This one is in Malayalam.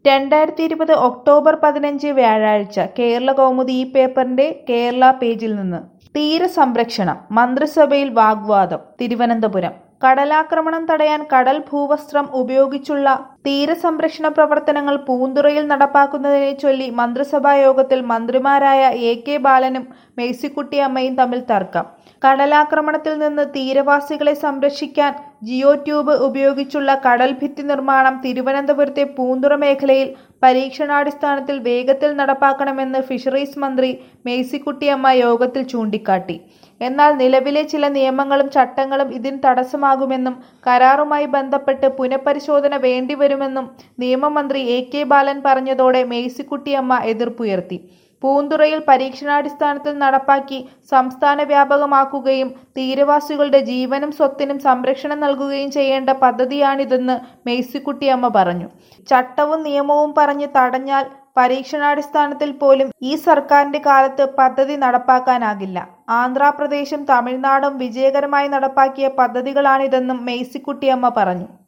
രണ്ടായിരത്തി ഇരുപത് ഒക്ടോബർ പതിനഞ്ച് വ്യാഴാഴ്ച കേരള കൗമുദി ഈ പേപ്പറിന്റെ കേരള പേജിൽ നിന്ന് തീരസംരക്ഷണം മന്ത്രിസഭയിൽ വാഗ്വാദം തിരുവനന്തപുരം കടലാക്രമണം തടയാൻ കടൽ ഭൂവസ്ത്രം ഉപയോഗിച്ചുള്ള തീരസംരക്ഷണ പ്രവർത്തനങ്ങൾ പൂന്തുറയിൽ നടപ്പാക്കുന്നതിനെ ചൊല്ലി മന്ത്രിസഭാ യോഗത്തിൽ മന്ത്രിമാരായ എ കെ ബാലനും മേഴ്സിക്കുട്ടിയമ്മയും തമ്മിൽ തർക്കം കടലാക്രമണത്തിൽ നിന്ന് തീരവാസികളെ സംരക്ഷിക്കാൻ ജിയോ ട്യൂബ് ഉപയോഗിച്ചുള്ള കടൽ ഭിത്തി നിർമ്മാണം തിരുവനന്തപുരത്തെ പൂന്തുറ മേഖലയിൽ പരീക്ഷണാടിസ്ഥാനത്തിൽ വേഗത്തിൽ നടപ്പാക്കണമെന്ന് ഫിഷറീസ് മന്ത്രി മേഴ്സിക്കുട്ടിയമ്മ യോഗത്തിൽ ചൂണ്ടിക്കാട്ടി എന്നാൽ നിലവിലെ ചില നിയമങ്ങളും ചട്ടങ്ങളും ഇതിന് തടസ്സമാകുമെന്നും കരാറുമായി ബന്ധപ്പെട്ട് പുനഃപരിശോധന വേണ്ടിവരുമെന്നും നിയമമന്ത്രി എ കെ ബാലൻ പറഞ്ഞതോടെ മേഴ്സിക്കുട്ടിയമ്മ എതിർപ്പുയർത്തി പൂന്തുറയിൽ പരീക്ഷണാടിസ്ഥാനത്തിൽ നടപ്പാക്കി സംസ്ഥാന വ്യാപകമാക്കുകയും തീരവാസികളുടെ ജീവനും സ്വത്തിനും സംരക്ഷണം നൽകുകയും ചെയ്യേണ്ട പദ്ധതിയാണിതെന്ന് മേഴ്സിക്കുട്ടിയമ്മ പറഞ്ഞു ചട്ടവും നിയമവും പറഞ്ഞ് തടഞ്ഞാൽ പരീക്ഷണാടിസ്ഥാനത്തിൽ പോലും ഈ സർക്കാരിന്റെ കാലത്ത് പദ്ധതി നടപ്പാക്കാനാകില്ല ആന്ധ്രാപ്രദേശും തമിഴ്നാടും വിജയകരമായി നടപ്പാക്കിയ പദ്ധതികളാണിതെന്നും മേഴ്സിക്കുട്ടിയമ്മ പറഞ്ഞു